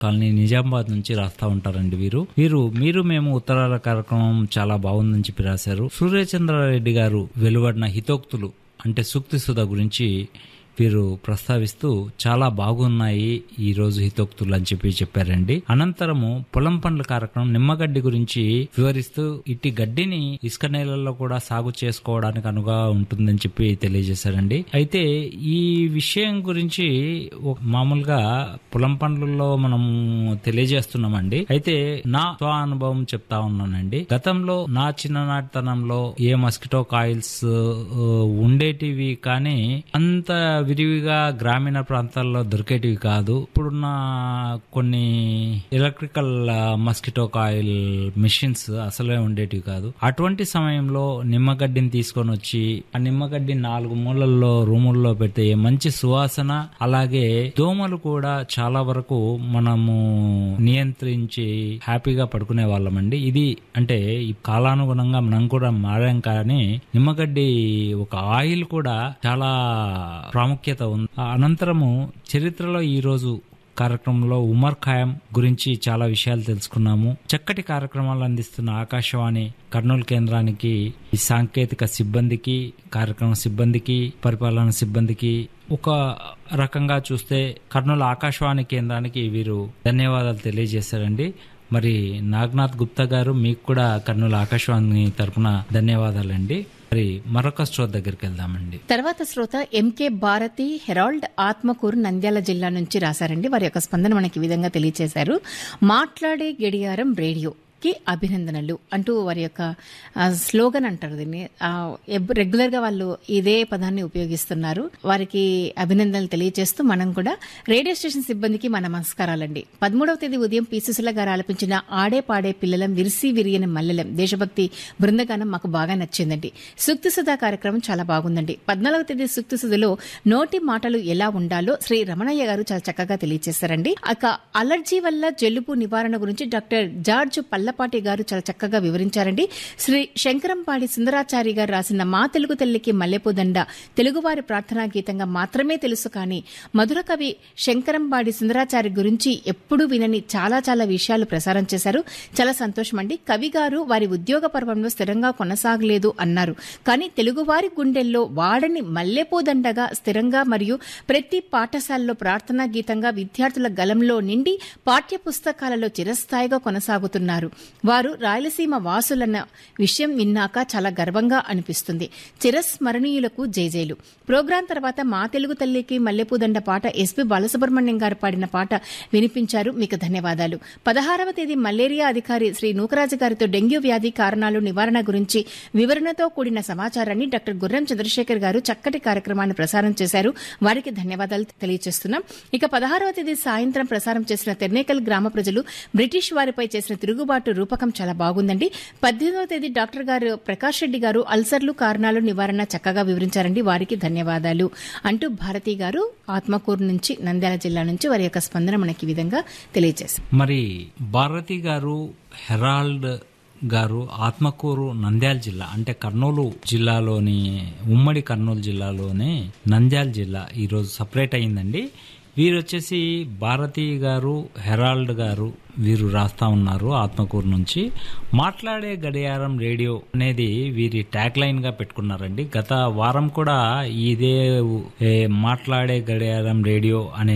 colony Nizamabad నుంచి రాస్తా ఉంటారండి వీరు వీరు మీరు మేము ఉత్తరాల కార్యక్రమం చాలా బాగుందని చెప్పి రాశారు సూర్యచంద్రారెడ్డి గారు వెలువడిన హితోక్తులు అంటే సూక్తి సుధ గురించి వీరు ప్రస్తావిస్తూ చాలా బాగున్నాయి ఈ రోజు హితోక్తులు అని చెప్పి చెప్పారండి అనంతరము పొలం పండ్ల కార్యక్రమం నిమ్మగడ్డి గురించి వివరిస్తూ ఇట్టి గడ్డిని ఇసుక నేలల్లో కూడా సాగు చేసుకోవడానికి అనుగా ఉంటుందని చెప్పి తెలియజేశారండి అయితే ఈ విషయం గురించి ఒక- మామూలుగా పొలం పండ్లలో మనం తెలియజేస్తున్నామండి అయితే నా స్వ అనుభవం చెప్తా ఉన్నానండి గతంలో నా చిన్ననాటితనంలో ఏ మస్కిటో కాయిల్స్ ఆ, ఉండేటివి కానీ అంత విరివిగా గ్రామీణ ప్రాంతాల్లో దొరికేటివి కాదు ఇప్పుడున్న కొన్ని ఎలక్ట్రికల్ మస్కిటో కాయిల్ మిషన్స్ అసలే ఉండేటివి కాదు అటువంటి సమయంలో నిమ్మగడ్డిని తీసుకొని వచ్చి ఆ నిమ్మగడ్డి నాలుగు మూలల్లో రూముల్లో పెడితే మంచి సువాసన అలాగే దోమలు కూడా చాలా వరకు మనము నియంత్రించి హ్యాపీగా పడుకునే వాళ్ళమండి ఇది అంటే ఈ కాలానుగుణంగా మనం కూడా మారాం కానీ నిమ్మగడ్డి ఒక ఆయిల్ కూడా చాలా ప్రాముఖ్యత ఉంది ఆ అనంతరము చరిత్రలో ఈ రోజు కార్యక్రమంలో ఉమర్ ఖాయం గురించి చాలా విషయాలు తెలుసుకున్నాము చక్కటి కార్యక్రమాలు అందిస్తున్న ఆకాశవాణి కర్నూలు కేంద్రానికి ఈ సాంకేతిక సిబ్బందికి కార్యక్రమ సిబ్బందికి పరిపాలన సిబ్బందికి ఒక రకంగా చూస్తే కర్నూలు ఆకాశవాణి కేంద్రానికి వీరు ధన్యవాదాలు తెలియజేశారండి మరి నాగనాథ్ గుప్తా గారు మీకు కూడా కర్నూలు ఆకాశవాణి తరపున ధన్యవాదాలండి మరి మరొక స్టోర్ దగ్గరికి వెళ్దామండి తర్వాత శ్రోత ఎంకే భారతి హెరాల్డ్ ఆత్మకూరు నంద్యాల జిల్లా నుంచి రాశారండి వారి యొక్క స్పందన మనకి ఈ విధంగా తెలియజేశారు మాట్లాడే గడియారం రేడియో కి అభినందనలు అంటూ వారి యొక్క ఆ, స్లోగన్ అంటారు దీన్ని ఆ, ఎబ్- రెగ్యులర్ గా వాళ్ళు ఇదే పదాన్ని ఉపయోగిస్తున్నారు వారికి అభినందనలు తెలియజేస్తూ మనం కూడా రేడియో స్టేషన్ సిబ్బందికి మన నమస్కారాలండి పదమూడవ తేదీ ఉదయం పి సుశీల గారు ఆలపించిన ఆడే పాడే పిల్లలం విరిసి విరియని మల్లెలం దేశభక్తి బృందగానం మాకు బాగా నచ్చిందండి సూక్తి సుధా కార్యక్రమం చాలా బాగుందండి పద్నాలుగవ తేదీ సూక్తి సుధలో నోటి మాటలు ఎలా ఉండాలో శ్రీ రమణయ్య గారు చాలా చక్కగా తెలియజేశారండి అక అలర్జీ వల్ల జలుబు నివారణ గురించి డాక్టర్ జార్జ్ పల్లపాటి గారు చాలా చక్కగా వివరించారండి శ్రీ శంకరంపాడి సుందరాచారి గారు రాసిన మా తెలుగు తల్లికి మల్లెపూదండ తెలుగువారి ప్రార్థనా గీతంగా మాత్రమే తెలుసు కానీ మధుర కవి శంకరంపాడి సుందరాచారి గురించి ఎప్పుడూ వినని చాలా చాలా విషయాలు ప్రసారం చేశారు చాలా సంతోషం అండి కవి గారు వారి ఉద్యోగ పర్వంలో స్థిరంగా కొనసాగలేదు అన్నారు కానీ తెలుగువారి గుండెల్లో వాడని మల్లెపూదండగా స్థిరంగా మరియు ప్రతి పాఠశాలలో ప్రార్థనా గీతంగా విద్యార్థుల గలంలో నిండి పాఠ్య పుస్తకాలలో చిరస్థాయిగా కొనసాగుతున్నారు వారు రాయలసీమ వాసులన్న విషయం విన్నాక చాలా గర్వంగా అనిపిస్తుంది చిరస్మరణీయులకు జైజైలు ప్రోగ్రాం తర్వాత మా తెలుగు తల్లికి మల్లెపూదండ పాట ఎస్పి బాలసుబ్రహ్మణ్యం గారు పాడిన పాట వినిపించారు మీకు ధన్యవాదాలు పదహారవ తేదీ మలేరియా అధికారి శ్రీ నూకరాజు గారితో డెంగ్యూ వ్యాధి కారణాలు నివారణ గురించి వివరణతో కూడిన సమాచారాన్ని డాక్టర్ గుర్రం చంద్రశేఖర్ గారు చక్కటి కార్యక్రమాన్ని ప్రసారం చేశారు వారికి ధన్యవాదాలు తెలియజేస్తున్నాం ఇక పదహారవ తేదీ సాయంత్రం ప్రసారం చేసిన తెర్నేకల్ గ్రామ ప్రజలు బ్రిటిష్ వారిపై చేసిన తిరుగుబాటు రూపకం చాలా బాగుందండి పద్దెనిమిదవ తేదీ డాక్టర్ గారు ప్రకాష్ రెడ్డి గారు అల్సర్లు కారణాలు నివారణ చక్కగా వివరించారండి వారికి ధన్యవాదాలు అంటూ భారతి గారు ఆత్మకూరు నుంచి నంద్యాల జిల్లా నుంచి వారి యొక్క స్పందన మనకి ఈ విధంగా తెలియజేశారు మరి భారతి గారు హెరాల్డ్ గారు ఆత్మకూరు నంద్యాల జిల్లా అంటే కర్నూలు జిల్లాలోని ఉమ్మడి కర్నూలు జిల్లాలోనే నంద్యాల జిల్లా ఈరోజు సపరేట్ అయిందండి వీరు వచ్చేసి భారతి గారు హెరాల్డ్ గారు వీరు రాస్తా ఉన్నారు ఆత్మకూరు నుంచి మాట్లాడే గడియారం రేడియో అనేది వీరి ట్యాగ్ లైన్ గా పెట్టుకున్నారండి గత వారం కూడా ఇదే ఏ, మాట్లాడే గడియారం రేడియో అనే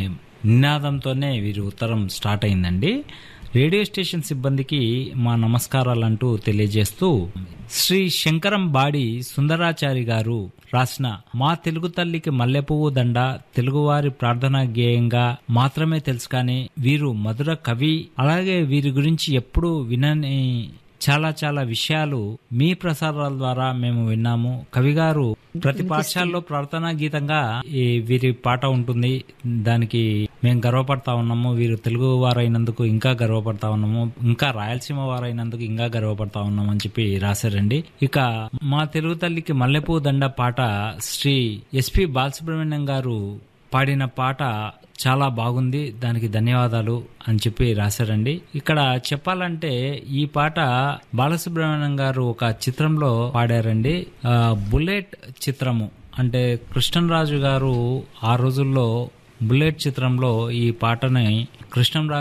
నినాదంతోనే వీరి ఉత్తరం స్టార్ట్ అయిందండి రేడియో స్టేషన్ సిబ్బందికి మా నమస్కారాలంటూ తెలియజేస్తూ శ్రీ శంకరం బాడి సుందరాచారి గారు రాసిన మా తెలుగు తల్లికి మల్లెపువ్వు దండ తెలుగువారి ప్రార్థనా గేయంగా మాత్రమే తెలుసు కానీ వీరు మధుర కవి అలాగే వీరి గురించి ఎప్పుడూ వినని చాలా చాలా విషయాలు మీ ప్రసారాల ద్వారా మేము విన్నాము కవి గారు ప్రతి పాఠశాలలో ప్రార్థనా గీతంగా ఈ వీరి పాట ఉంటుంది దానికి మేము గర్వపడతా ఉన్నాము వీరు తెలుగు వారైనందుకు ఇంకా గర్వపడతా ఉన్నాము ఇంకా రాయలసీమ వారైనందుకు ఇంకా గర్వపడతా ఉన్నాము అని చెప్పి రాశారండి ఇక మా తెలుగు తల్లికి మల్లెపూ దండ పాట శ్రీ ఎస్పి బాలసుబ్రహ్మణ్యం గారు పాడిన పాట చాలా బాగుంది దానికి ధన్యవాదాలు అని చెప్పి రాశారండి ఇక్కడ చెప్పాలంటే ఈ పాట బాలసుబ్రహ్మణ్యం గారు ఒక చిత్రంలో పాడారండి ఆ, బుల్లెట్ చిత్రము అంటే కృష్ణరాజు గారు ఆ రోజుల్లో బుల్లెట్ చిత్రంలో ఈ పాటని కృష్ణంరాజు